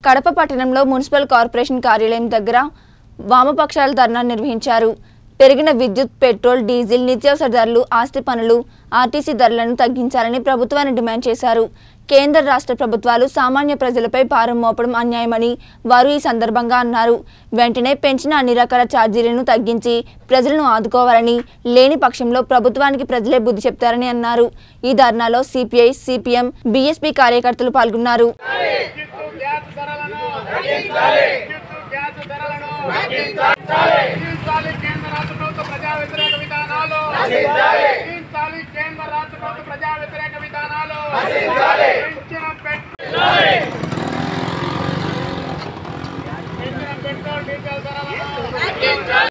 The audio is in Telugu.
కడప పట్టణంలో మున్సిపల్ కార్పొరేషన్ కార్యాలయం దగ్గర వామపక్షాల ధర్నా నిర్వహించారు పెరిగిన విద్యుత్ పెట్రోల్ డీజిల్ నిత్యావసర ధరలు ఆస్తి పనులు ఆర్టీసీ ధరలను తగ్గించాలని ప్రభుత్వాన్ని డిమాండ్ చేశారు కేంద్ర రాష్ట్ర ప్రభుత్వాలు సామాన్య ప్రజలపై భారం మోపడం అన్యాయమని వారు ఈ సందర్భంగా అన్నారు వెంటనే పెంచిన అన్ని రకాల ఛార్జీలను తగ్గించి ప్రజలను ఆదుకోవాలని లేని పక్షంలో ప్రభుత్వానికి ప్రజలే బుద్ధి చెప్తారని అన్నారు ఈ ధర్నాలో సిపిఐ సిపిఎం బీఎస్పీ కార్యకర్తలు పాల్గొన్నారు విద్యుత్ గ్యాస్ ధరలను తగ్గించాలి విద్యుత్ గ్యాస్ ధరలను తగ్గించాలి తగ్గించాలి కేంద్ర రాష్ట్ర ప్రభుత్వ ప్రజా వ్యతిరేక విధానాలు తగ్గించాలి తగ్గించాలి కేంద్ర రాష్ట్ర ప్రభుత్వ ప్రజా వ్యతిరేక విధానాలు తగ్గించాలి పెంచిన పెట్రోల్ పెంచిన పెట్రోల్ డీజిల్ ధరలను తగ్గించాలి